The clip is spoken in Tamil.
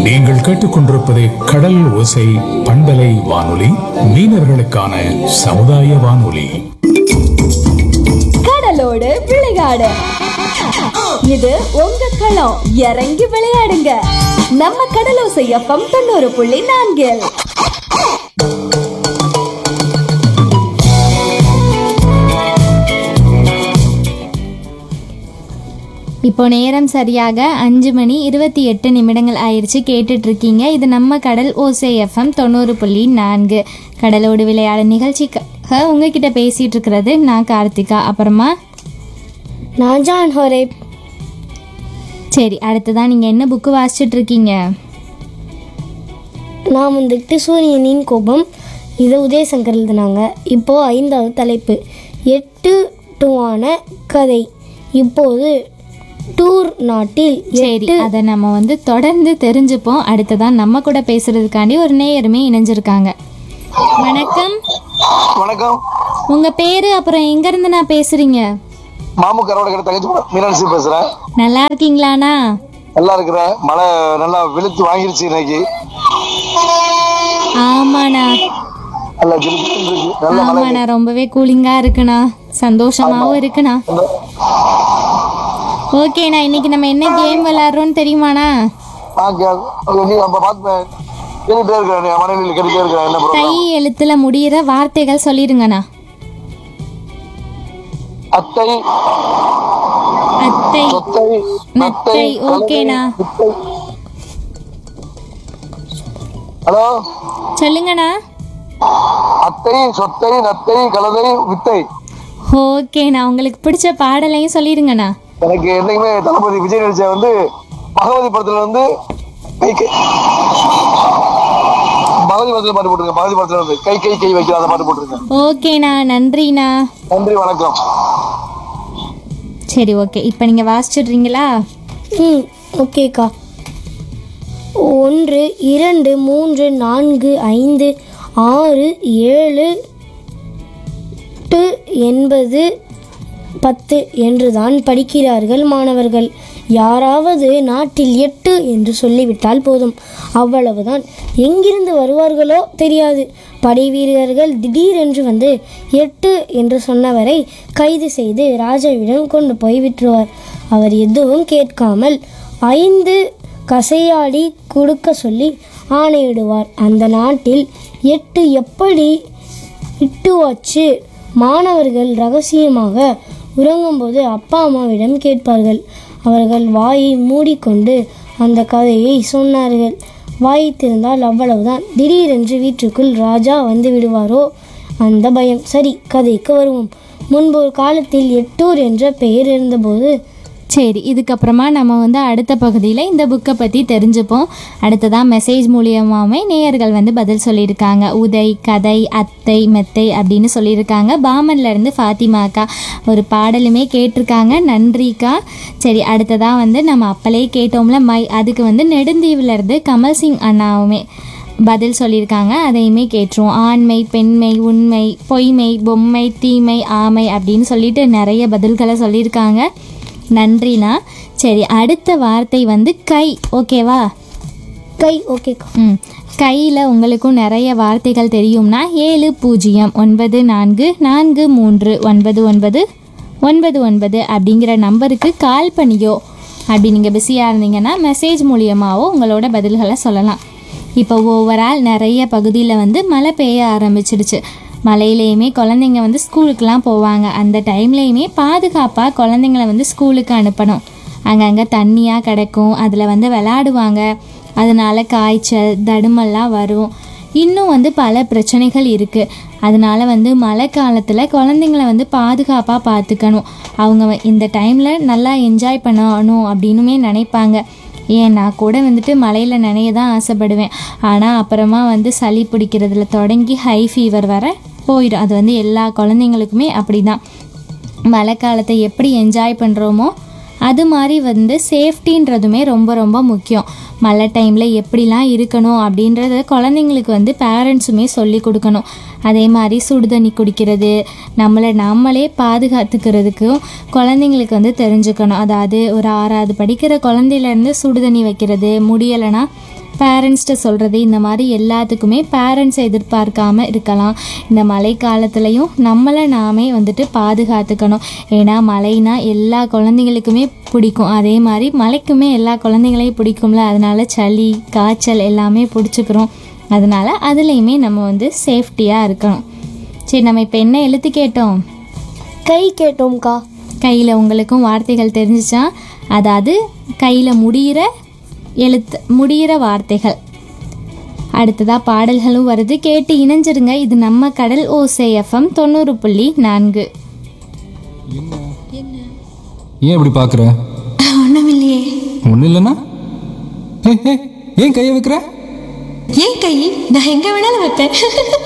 நீங்கள் கேட்டுக்கொண்டிருப்பது கடல் ஓசை பண்பலை வானொலி மீனவர்களுக்கான சமுதாய வானொலி கடலோடு விளையாடு இது உங்க களம் இறங்கி விளையாடுங்க நம்ம கடலோசை எஃப்எம் தொண்ணூறு புள்ளி நான்கில் இப்போ நேரம் சரியாக அஞ்சு மணி இருபத்தி எட்டு நிமிடங்கள் ஆயிடுச்சு கேட்டுட்டு இருக்கீங்க இது நம்ம கடல் ஓசை எஃப்எம் தொண்ணூறு புள்ளி நான்கு கடலோடு விளையாட நிகழ்ச்சிக்காக உங்ககிட்ட பேசிட்டு இருக்கிறது நான் கார்த்திகா அப்புறமா நான் ஜான் ஹோரேப் சரி அடுத்ததான் நீங்கள் என்ன புக்கு வாசிச்சுட்டு இருக்கீங்க நான் வந்துட்டு சூரியனின் கோபம் இது உதயசங்கர் எழுதினாங்க இப்போ ஐந்தாவது தலைப்பு எட்டு டூவான கதை இப்போது டூர் நாட்டில் சரி எட்டு அதை நம்ம வந்து தொடர்ந்து தெரிஞ்சுப்போம் அடுத்ததான் நம்ம கூட பேசுறதுக்காண்டி ஒரு நேயருமே இணைஞ்சிருக்காங்க வணக்கம் வணக்கம் உங்க பேரு அப்புறம் எங்க இருந்து நான் பேசுறீங்க மாமு கரோட கிட்ட தங்கச்சி மீனாட்சி பேசுறேன் நல்லா இருக்கீங்களாண்ணா நல்லா இருக்கிறேன் மழை நல்லா வெளுத்து வாங்கிருச்சு இன்னைக்கு ஆமாண்ணா நல்லா ஜிலுஜிலுன்னு இருக்கு நல்ல மழை ஆமாண்ணா ரொம்பவே கூலிங்கா இருக்குண்ணா சந்தோஷமாவும் இருக்குண்ணா ஓகேண்ணா இன்னைக்கு நம்ம என்ன கேம் விளையாடுறோம்னு தெரியுமாண்ணா நான் கே- நீ அப்ப பார்த்து கேட்டுட்டே இருக்கிறேன் என் மனைவியில் கேட்டுட்டே இருக்கிறேன் என்ன தை ப்ரோக்ராம் எழுத்துல முடியிற வார்த்தைகள் சொல்லிருங்கண்ணா அத்தை அத்தை சொத்தை நத்தை, ஓகேண்ணா. ஹலோ சொல்லுங்கண்ணா அத்தை சொத்தை நத்தை கலதை வித்தை ஓகேண்ணா உங்களுக்கு பிடிச்ச பாடலையும் சொல்லிருங்கண்ணா எனக்கு என்னைக்குமே தளபதி விஜய் நடிச்ச வந்து பகவதி படத்துல வந்து கை கை பகவதி படத்துல பாட்டு போட்டுருங்க பகவதி படத்துல வந்து கை கை கை வைக்கிற அந்த பாட்டு போட்டுருங்க ஓகேண்ணா நன்றிண்ணா நன்றி வணக்கம் சரி ஓகே இப்போ நீங்கள் வாசிச்சிடுறீங்களா ம் ஓகேக்கா ஒன்று இரண்டு மூன்று நான்கு ஐந்து ஆறு ஏழு எட்டு எண்பது பத்து என்றுதான் படிக்கிறார்கள் மாணவர்கள் யாராவது நாட்டில் எட்டு என்று சொல்லிவிட்டால் போதும் அவ்வளவுதான் எங்கிருந்து வருவார்களோ தெரியாது படை வீரர்கள் திடீரென்று வந்து எட்டு என்று சொன்னவரை கைது செய்து ராஜாவிடம் கொண்டு போய் விட்டுருவார் அவர் எதுவும் கேட்காமல் ஐந்து கசையாடி கொடுக்க சொல்லி ஆணையிடுவார் அந்த நாட்டில் எட்டு எப்படி இட்டு வச்சு மாணவர்கள் ரகசியமாக உறங்கும்போது அப்பா அம்மாவிடம் கேட்பார்கள் அவர்கள் வாயை மூடிக்கொண்டு அந்த கதையை சொன்னார்கள் வாய் திறந்தால் அவ்வளவுதான் திடீரென்று வீட்டுக்குள் ராஜா வந்து விடுவாரோ அந்த பயம் சரி கதைக்கு வருவோம் முன்பு ஒரு காலத்தில் எட்டூர் என்ற பெயர் இருந்தபோது சரி இதுக்கப்புறமா நம்ம வந்து அடுத்த பகுதியில் இந்த புக்கை பற்றி தெரிஞ்சுப்போம் அடுத்ததாக மெசேஜ் மூலியமாகவே நேயர்கள் வந்து பதில் சொல்லியிருக்காங்க உதை கதை அத்தை மெத்தை அப்படின்னு சொல்லியிருக்காங்க பாமன்லேருந்து ஃபாத்திமா அக்கா ஒரு பாடலுமே கேட்டிருக்காங்க நன்றிக்கா சரி அடுத்ததாக வந்து நம்ம அப்பலே கேட்டோம்ல மை அதுக்கு வந்து நெடுந்தீவுலேருந்து கமல் சிங் அண்ணாவுமே பதில் சொல்லியிருக்காங்க அதையுமே கேட்டுருவோம் ஆண்மை பெண்மை உண்மை பொய்மை பொம்மை தீமை ஆமை அப்படின்னு சொல்லிட்டு நிறைய பதில்களை சொல்லியிருக்காங்க நன்றிண்ணா சரி அடுத்த வார்த்தை வந்து கை ஓகேவா கை ஓகேக்கா ம் கையில் உங்களுக்கும் நிறைய வார்த்தைகள் தெரியும்னா ஏழு பூஜ்ஜியம் ஒன்பது நான்கு நான்கு மூன்று ஒன்பது ஒன்பது ஒன்பது ஒன்பது அப்படிங்கிற நம்பருக்கு கால் பண்ணியோ அப்படி நீங்கள் பிஸியாக இருந்தீங்கன்னா மெசேஜ் மூலியமாகவோ உங்களோட பதில்களை சொல்லலாம் இப்போ ஓவரால் நிறைய பகுதியில் வந்து மழை பெய்ய ஆரம்பிச்சிடுச்சு மழையிலையுமே குழந்தைங்க வந்து ஸ்கூலுக்குலாம் போவாங்க அந்த டைம்லையுமே பாதுகாப்பாக குழந்தைங்கள வந்து ஸ்கூலுக்கு அனுப்பணும் அங்கங்கே தண்ணியாக கிடக்கும் அதில் வந்து விளாடுவாங்க அதனால காய்ச்சல் தடுமெல்லாம் வரும் இன்னும் வந்து பல பிரச்சனைகள் இருக்குது அதனால வந்து மழை காலத்தில் குழந்தைங்கள வந்து பாதுகாப்பாக பார்த்துக்கணும் அவங்க வ- இந்த டைமில் நல்லா என்ஜாய் பண்ணணும் அப்படின்னுமே நினைப்பாங்க ஏன் நான் கூட வந்துட்டு மழையில் நனைய தான் ஆசைப்படுவேன் ஆனால் அப்புறமா வந்து சளி பிடிக்கிறதுல தொடங்கி ஹை ஃபீவர் வர போயிடும் அது வந்து எல்லா குழந்தைங்களுக்குமே அப்படி தான் மழை காலத்தை எப்படி என்ஜாய் பண்ணுறோமோ அது மாதிரி வந்து சேஃப்டின்றதுமே ரொம்ப ரொம்ப முக்கியம் மழை டைமில் எப்படிலாம் இருக்கணும் அப்படின்றத குழந்தைங்களுக்கு வந்து பேரண்ட்ஸுமே சொல்லி கொடுக்கணும் அதே மாதிரி சுடு தண்ணி குடிக்கிறது நம்மளை நம்மளே பாதுகாத்துக்கிறதுக்கும் குழந்தைங்களுக்கு வந்து தெரிஞ்சுக்கணும் அதாவது ஒரு ஆறாவது படிக்கிற குழந்தையிலேருந்து சுடு தண்ணி வைக்கிறது முடியலைன்னா பேரண்ட்ஸ்கிட்ட சொல்கிறது இந்த மாதிரி எல்லாத்துக்குமே பேரண்ட்ஸை எதிர்பார்க்காம இருக்கலாம் இந்த மழை காலத்துலேயும் நம்மளை நாமே வந்துட்டு பாதுகாத்துக்கணும் ஏன்னா மழைனா எல்லா குழந்தைங்களுக்குமே பிடிக்கும் அதே மாதிரி மழைக்குமே எல்லா குழந்தைங்களையும் பிடிக்கும்ல அதனால சளி காய்ச்சல் எல்லாமே பிடிச்சிக்கிறோம் அதனால அதுலேயுமே நம்ம வந்து சேஃப்டியாக இருக்கணும் சரி நம்ம இப்போ என்ன எழுத்து கேட்டோம் கை கேட்டோம்க்கா கையில் உங்களுக்கும் வார்த்தைகள் தெரிஞ்சிச்சா அதாவது கையில் முடிகிற எழுத்து முடிகிற வார்த்தைகள் அடுத்ததாக பாடல்களும் வருது கேட்டு இணைஞ்சிருங்க இது நம்ம கடல் ஓசை எஃப்எம் தொண்ணூறு புள்ளி நான்கு ஏன் இப்படி பார்க்குற ஒண்ணுமில்லையே ஒன்றும் இல்லைன்னா ஏய், ஏய், ஏன் கையை வைக்கிற ஏன் கை நான் எங்க வேணாலும் வைப்பேன்